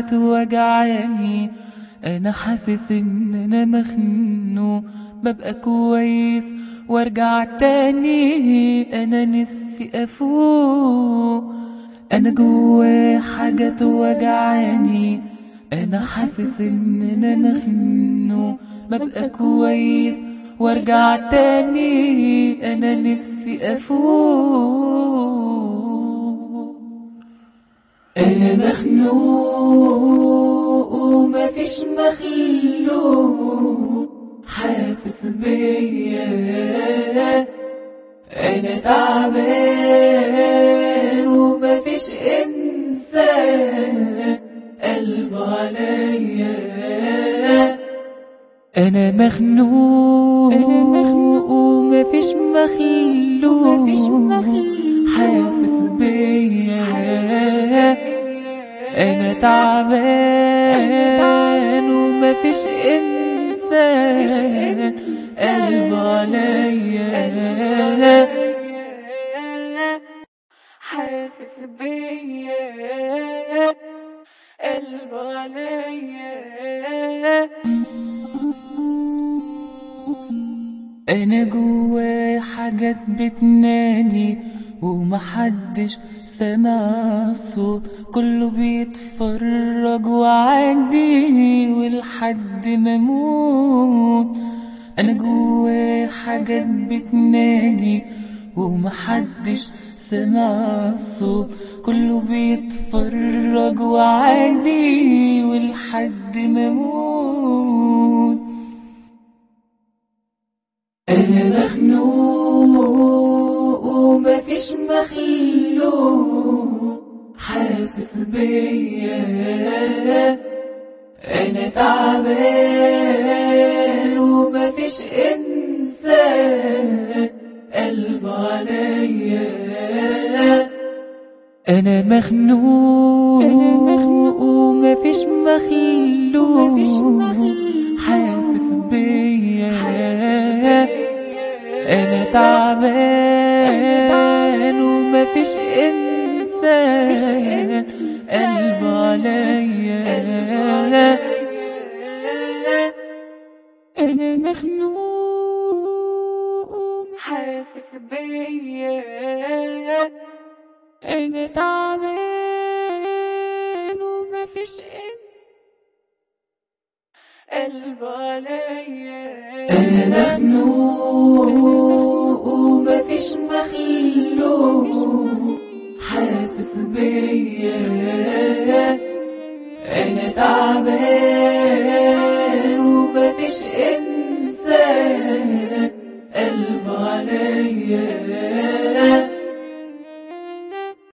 حاجة توجعني انا حاسس ان انا مخنوق ببقى كويس وارجع تاني انا نفسي افوق انا جوا حاجة توجعني انا حاسس ان انا مخنوق ببقى كويس وارجع تاني انا نفسي افوق انا مخنوق ومفيش مخلوق حاسس بيا انا تعبان ومفيش انسان قلب عليا انا مخنوق ومفيش مخلوق حاسس بيا انا تعبان ومفيش انسان قلب عليا حاسس بيا قلب عليا انا جوا حاجات بتنادي ومحدش سمع الصوت كله بيتفرج وعدي ولحد ما اموت انا جوا حاجات بتنادي ومحدش سمع الصوت كله بيتفرج وعدي ولحد ما اموت انا مخنوق ومفيش مخلوق حاسس بيا انا تعبان ومفيش انسان قلب عليا انا مخنوق ومفيش مخلوق حاسس بيا انا تعبان ومفيش انسان قلب عليا انا مخنوق حاسس بيا انا تعبان ومفيش انسان قلب عليا أنا مخنوق ومفيش مخلوق حاسس بيا أنا تعبان ومفيش إنسان